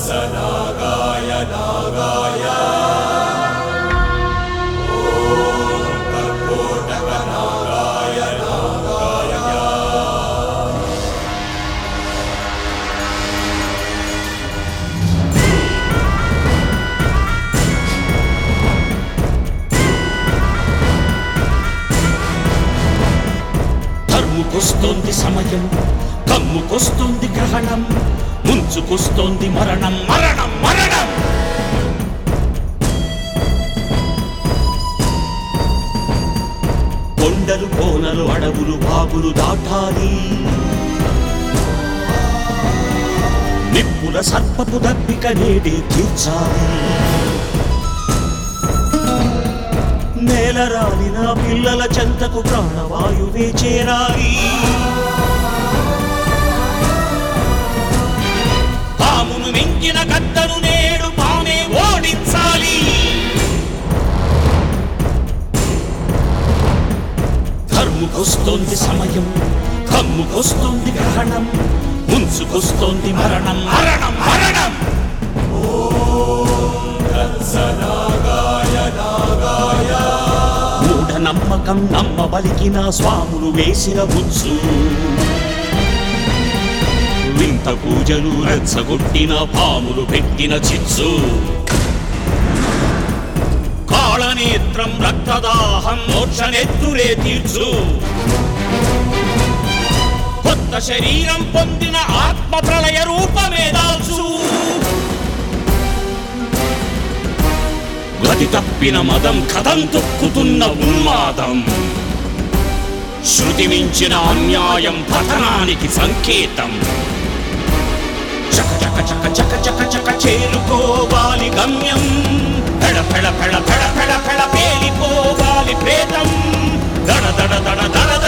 ధర్ముకొస్తోంది సమయం కమ్ముకొస్తోంది గ్రహణం ముంచుకొస్తోంది మరణం మరణం మరణం కొండలు కోనలు అడవులు బాబులు దాటాలి నిప్పుల సర్పపు దప్పిక నేడే తీర్చాలి నేలరాలి నా పిల్లల చెంతకు ప్రాణవాయువే చేరాలి పామును మించిన గద్దను నేడు పామే ఓడించాలి ధర్ముకొస్తోంది సమయం కమ్ముకొస్తోంది గ్రహణం ముంచుకొస్తోంది మరణం మరణం మరణం మూఢ నమ్మకం నమ్మబలికిన స్వాములు వేసిన బుచ్చు వింత పూజలు రెచ్చగొట్టిన పాములు పెట్టిన చిచ్చు కాళనేత్రం రక్తదాహం మోక్షనెత్తులే తీర్చు కొత్త శరీరం పొందిన ఆత్మ ప్రళయ రూపమే దాల్చు గతి తప్పిన మదం కథం తొక్కుతున్న ఉన్మాదం శృతి మించిన అన్యాయం పతనానికి సంకేతం చక చక చక చక చక చక చేరుకోవాలి గమ్యం పెడ పెడ పెడ పెడ పెడ పెడ పేలిపోవాలి ప్రేతం దడ దడ దడ దడ